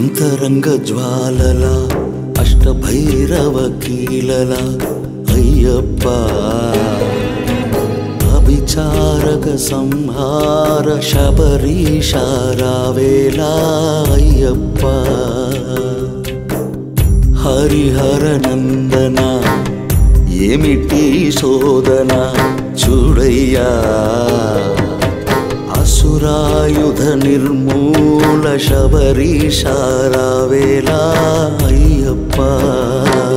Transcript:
అంతరంగ జ్వాలల అష్టభైరవ కీలల అయ్యప్ప అభిచారక సంహార శబరీషారావేలా అయ్యప్ప హరిహర నందన ఏమిటి శోధన చూడయ్యా అసురాయుధ నిర్మూల శబరీషారావేలా అయ్యప్ప